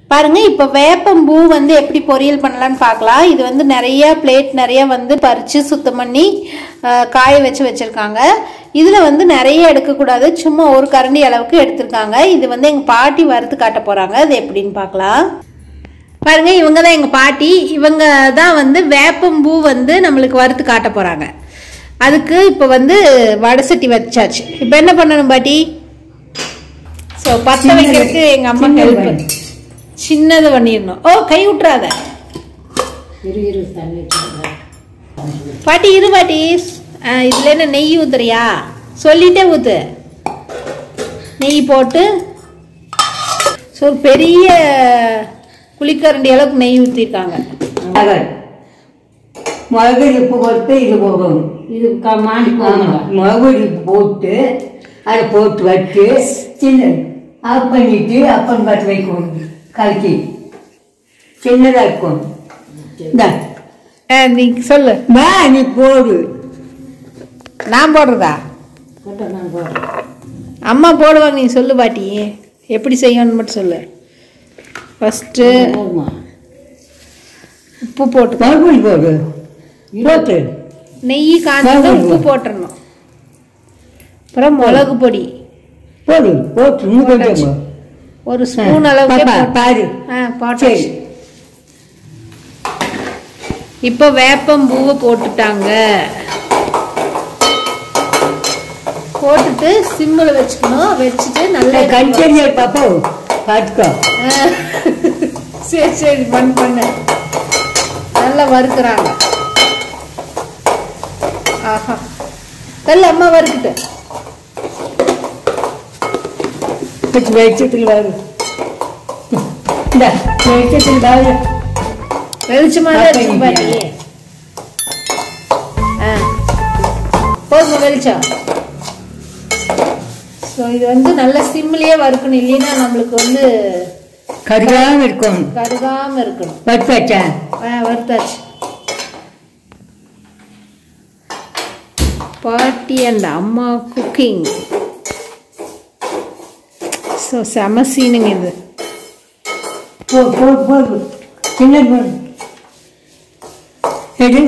பாருங்க இப்போ வேப்பம்பூ வந்து எப்படி பொரியல் பண்ணலான்னு பார்க்கலாம் இது வந்து நிறைய பிளேட் நிறைய வந்து பறித்து சுத்தம் பண்ணி அஹ், காய வச்சு வச்சுருக்காங்க இதில் வந்து நிறைய எடுக்கக்கூடாது சும்மா ஒரு கரண்டி அளவுக்கு எடுத்திருக்காங்க இது வந்து எங்கள் பாட்டி வறுத்து காட்ட போகிறாங்க அது எப்படின்னு பார்க்கலாம் பாருங்க இவங்க தான் எங்கள் பாட்டி இவங்க தான் வந்து வேப்பம்பூ வந்து நம்மளுக்கு வறுத்து காட்ட போகிறாங்க அதுக்கு இப்போ வந்து வடை சட்டி வச்சாச்சு இப்போ என்ன பண்ணணும் பாட்டி ஸோ பற்ற வைக்கிறதுக்கு எங்கள் அம்மா ஹெல்ப் சின்னது பண்ணிடணும் ஓ கை விட்டுறாத இரு இரு தண்ணி வச்சுக்கிறேன். பாட்டி இரு பாட்டி ஆ, இதுல என்ன நெய் ஊத்துறியா சொல்லிட்டே ஊத்து நெய் போட்டு ஸோ ஒரு பெரிய குளிக்கரண்டி அளவுக்கு நெய் ஊற்றிருக்காங்க மிளகு மிளகு உப்பு போட்டு இது போடணும் இது க- மாடி போகணும் மிளகு உப்பு போட்டு அதை போட்டு வச்சு சின்ன ஆஃப் பண்ணிட்டு அப்புறம் பார்த்து வைக்கணும் கலக்கி சின்னதாக இருக்கும் இந்தா ஆ, நீ சொல்லு வா நீ போடு நான் போடுறதா போட்டோ நான் போடுறேன் அம்மா போடுவாங்க நீ சொல்லு பாட்டி எப்படி செய்யணும்னு மட்டும் சொல்லு ஃபஸ்ட்டு போதுமா உப்பு போட்டு மிளகு போடு போட்டு நெய் காய்ச்சது உப்பு போட்டுறணும் அப்புறம் மிளகு பொடி போடு போட்டு இன்னும் கொஞ்சம் போ. ஒரு ஸ்பூன் அளவுக்கு பாப்பா, பாரு ஆ போட்டாச்சு சரி இப்போ வேப்பம்பூவை போட்டுட்டாங்க போட்டுட்டு சிம்மில் வச்சுக்கணும் வச்சுட்டு நல்லா கஞ்சரியா பாப்பா பார்த்துக்கோ ஆ. சரி சரி பண்ணு பண்ணு நல்லா வறுக்கிறாங்க ஆஹா தள்ள அம்மா வறுக்கிட்டு கொஞ்சம் வெளிச்சத்தில் வரும் இந்த வெளிச்சத்தில் வரும் வெளிச்சமா தான் இருக்கு பாட்டி ஆ போதுமா வெளிச்சம் ஸோ இது வந்து நல்ல சிம்லேயே வறுக்கணும் இல்லைன்னா நம்மளுக்கு வந்து கருகாம இருக்கும் கருகாம இருக்கணும் வச்சாச்சா ஆ வறுத்தாச்சு பாட்டி அண்ட் அம்மா குக்கிங் ஸோ செம சீனுங்க இது போ போ போடு சின்ன போடு எடு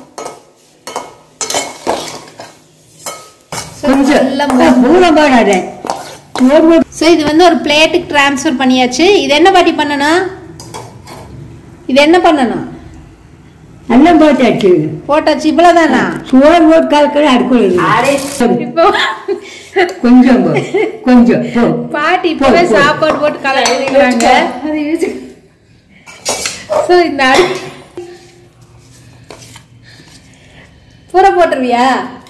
So, கொஞ்சம் நல்லா பூனை போடாத போடு ஸோ இது வந்து ஒரு பிளேட்டுக்கு ட்ரான்ஸ்ஃபர் பண்ணியாச்சு இது என்ன பாட்டி பண்ணணும் இது என்ன பண்ணணும் எல்லாம் போட்டாச்சு போட்டாச்சு இவ்வளோதானா சோறு போட்டு கலக்கிற அடுக்கல இப்போ கொஞ்சம் போ கொஞ்சம் போ பாட்டி இப்பவே போ, போ. சாப்பாடு போட்டு கலக்குறாங்க ஸோ இந்த அடி பூரா போட்டுருவியா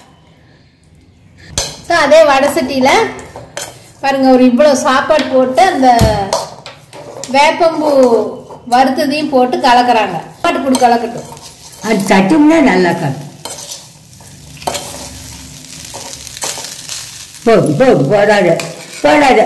ஸோ அதே வடை சட்டியில் பாருங்க ஒரு இவ்வளோ சாப்பாடு போட்டு அந்த வேப்பம்பூ வறுத்ததையும் போட்டு கலக்குறாங்க பாட்டு கொடு கலக்கட்டும் அது தட்டும்னா நல்லா காட்டும் போடு போடு போடாத போடாத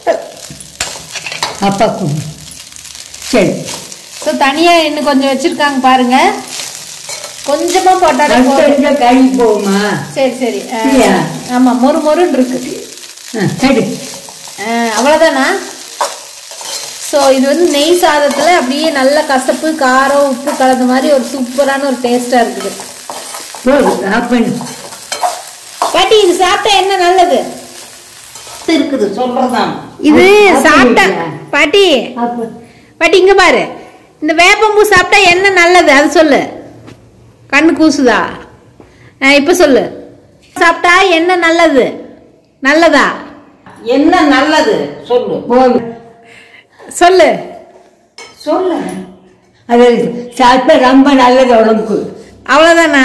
அப்பா கொடு சரி ஸோ தனியாக இன்னும் கொஞ்சம் வச்சிருக்காங்க பாருங்க கொஞ்சமா போட்டாலே போதும் அடுத்த கறி போகுமா சரி சரி ஆ, இல்லையா? ஆமா மொறு மொறுன்னு இருக்கு ஆ, சரி ஆ, அவ்வளவுதானா ஸோ இது வந்து நெய் சாதத்துல அப்படியே நல்ல கசப்பு காரம் உப்பு கலந்த மாதிரி ஒரு சூப்பரான ஒரு டேஸ்டா இருக்குது போடு ஆஃப் பண்ணு பாட்டி இது சாப்பிட்டா என்ன நல்லது இருக்குது சொல்றதான் இது அப்ப சாப்பிட்டா இல்லையா? பாட்டி அப்ப பாட்டி இங்க பாரு இந்த வேப்பம்பூ சாப்பிட்டா என்ன நல்லது அது சொல்லு கண்ணு கூசுதா ஆ, இப்ப சொல்லு சாப்பிட்டா என்ன நல்லது நல்லதா என்ன நல்லது சொல்லு போடு சொல்லு சொல்லு அது சாப்பிட்டா ரொம்ப நல்லது உடம்புக்கு அவ்வளோதானா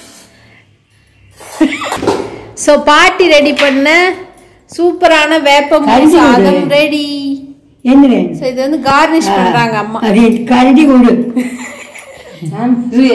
ஸோ பாட்டி ரெடி பண்ண சூப்பரான வேப்பம்பூ கஞ்சி சாதம் கொடு. ரெடி என்ன வேணும் ஸோ இது வந்து கார்னிஷ் பண்றாங்க அம்மா அது கரண்டி கொடு இது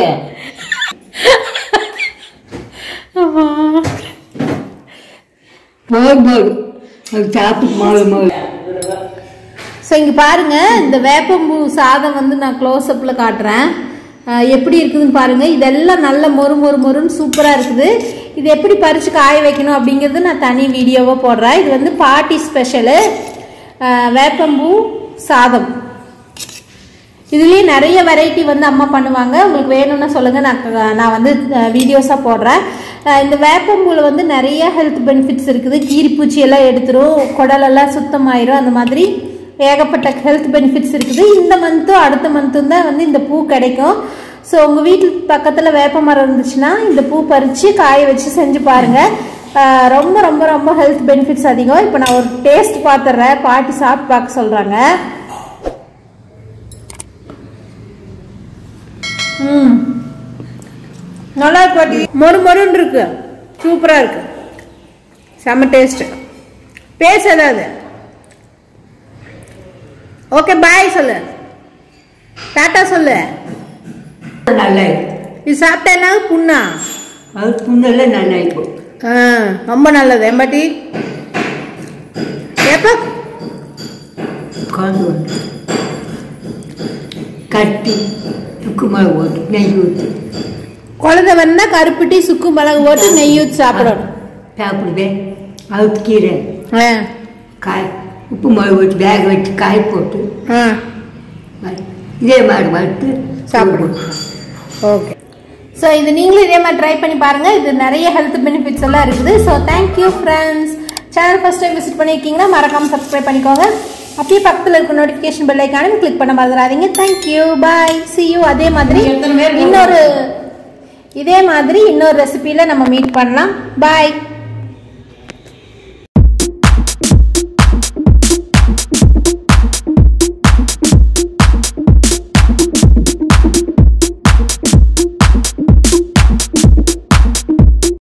போடு போடு அது சாப்பிட்டு மாவு மாவு ஸோ இங்கே பாருங்க இந்த வேப்பம்பூ சாதம் வந்து நான் க்ளோஸ்அப்பில் காட்டுறேன் அஹ் எப்படி இருக்குதுன்னு பாருங்க இதெல்லாம் நல்ல மொறு மொறு மொறுன்னு சூப்பராக இருக்குது இது எப்படி பறித்து காய வைக்கணும் அப்படிங்கிறது நான் தனி வீடியோவாக போடுறேன் இது வந்து பாட்டி ஸ்பெஷலு வேப்பம்பூ சாதம் இதுலேயே நிறைய வெரைட்டி வந்து அம்மா பண்ணுவாங்க உங்களுக்கு வேணும்னா சொல்லுங்கள் நான் க- நான் வந்து வீடியோஸாக போடுறேன் அஹ் இந்த வேப்பம்பூவில் வந்து நிறைய ஹெல்த் பெனிஃபிட்ஸ் இருக்குது கீரிப்பூச்சி எல்லாம் எடுத்துரும் குடலெல்லாம் சுத்தமாயிரும் அந்த மாதிரி ஏகப்பட்ட ஹெல்த் பெனிஃபிட்ஸ் இருக்குது இந்த மந்த்தும் அடுத்த மந்த்தும் தான் வந்து இந்த பூ கிடைக்கும் ஸோ உங்கள் வீட்டு பக்கத்தில் வேப்ப மரம் இருந்துச்சுன்னா இந்த பூ பறித்து காய வச்சு செஞ்சு பாருங்கள் ஆஹ் ரொம்ப ரொம்ப ரொம்ப ஹெல்த் பெனிஃபிட்ஸ் அதிகம் இப்போ நான் ஒரு டேஸ்ட் பார்த்துட்றேன் பாட்டி சாப்பிட்டு பார்க்க சொல்கிறாங்க ம் நல்லா இருக்கு பாட்டி மொறு மொறுன்னு இருக்கு சூப்பராக இருக்கு செம்ம டேஸ்ட் பேச ஏதாவது ஓகே பாய் சொல்லு டாட்டா சொல்லு நல்லா இருக்கு இது சாப்பிட்டா என்ன புண்ணா அது புண்ணெல்லாம் நல்லா இருக்கும் ஆ ரொம்ப நல்லது எம்பாட்டி எப்போ காந்து வந்து கட்டி சுக்கு மிளகு போட்டு நெய் ஊற்றி குழந்தை வேணா கருப்பட்டி சுக்கு மிளகு போட்டு நெய் ஊற்றி சாப்பிடணும் சாப்பிடுவேன் அவுத்து கீரை ஆ காய் உப்பு மிளகு போட்டு வேக வச்சு காய் போட்டு ஆ வறு- இதே மாதிரி வறுத்து சாப்பிடுவோம் ஓகே ஸோ இது நீங்களும் இதே மாதிரி ட்ரை பண்ணி பாருங்கள் இது நிறைய ஹெல்த் பெனிஃபிட்ஸ் எல்லாம் இருக்குது so thank you friends channel first time visit பண்ணியிருக்கீங்கன்னா மறக்காமல் சப்ஸ்கிரைப் பண்ணிக்கோங்க அப்படியே பக்கத்தில் இருக்க நோட்டிஃபிகேஷன் பெல் ஐக்கானும் கிளிக் பண்ண மறந்துடாதீங்க தேங்க்யூ பாய் see you அதே மாதிரி எத்தனை பேர் இன்னொரு இதே மாதிரி இன்னொரு ரெசிபியில் நம்ம மீட் பண்ணலாம் பாய்